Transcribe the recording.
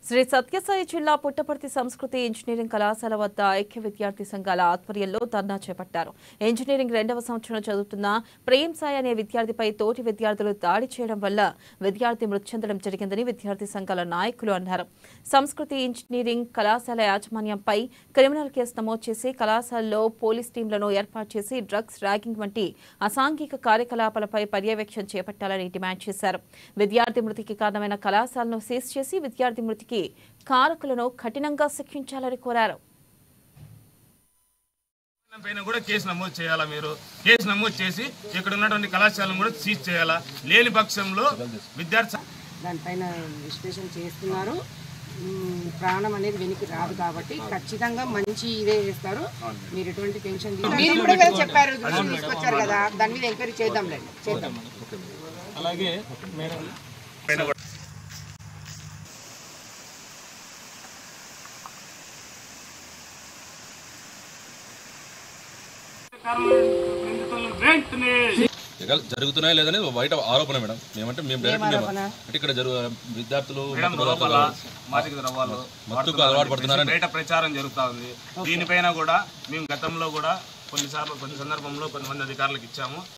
శ్రీ సత్యసాయి జిల్లా పుట్టపర్తి సంస్కృతి ఇంజనీరింగ్ కళాశాల వద్ద ఐక్య విద్యార్థి సంఘాల ఆధ్వర్యంలో ధర్నా చేపట్టారు ఇంజనీరింగ్ రెండవ సంవత్సరం చదువుతున్న ప్రేమ్ సాయి అనే విద్యార్థిపై తోటి విద్యార్థులు దాడి చేయడం వల్ల విద్యార్థి మృతి చెందడం జరిగిందని విద్యార్థి సంఘాల నాయకులు అన్నారు సంస్కృతి ఇంజనీరింగ్ కళాశాల యాజమాన్యంపై క్రిమినల్ కేసు నమోదు చేసి కళాశాలలో పోలీస్ టీంలను ఏర్పాటు చేసి డ్రగ్స్ ర్యాగింగ్ వంటి అసాంఘిక కార్యకలాపాలపై పర్యవేక్షణ చేపట్టాలని డిమాండ్ చేశారు విద్యార్థి మృతికి కారణమైన కళాశాలను సీజ్ చేసి విద్యార్థి మృతికి కారకులను కఠినంగా శిక్షించాలని కోరారు పైన కూడా కేసు నమోదు చేయాలా మీరు కేసు నమోదు చేసి ఇక్కడ ఉన్నటువంటి కళాశాలను కూడా సీజ్ చేయాలా లేని పక్షంలో విద్యార్థి దానిపైన విశ్లేషణ చేస్తున్నారు మ్మ్, ప్రాణం అనేది వెనక్కి రాదు కాబట్టి ఖచ్చితంగా మంచి ఇదే చేస్తారు మీరు ఎటువంటి టెన్షన్ తీసుకో- మీరు ఇప్పుడే కదా చెప్పారు దృష్టికి తీసుకొచ్చారు కదా దాని మీద ఎంక్వైరీ చేద్దాంలేండి చేద్దాం అలాగే మేడం ఇక జరుగుతున్నాయా లేదని బయట ఆరోపణ మేడం మేమంటే మేము డైరెక్ట్ మేము అంటే ఇక్కడ జరుగు విద్యార్థులు మేడం మత్తు లోపల పదార్థాలు- మాదిక ద్రవ్యాలు మత్తుకు అలవాటు పడుతున్నారని బయట ప్రచారం జరుగుతా ఉంది దీనిపైన కూడా మేము గతంలో కూడా కొన్నిసార్లు కొన్ని సందర్భంలో కొంతమంది అధికారులకు ఇచ్చాము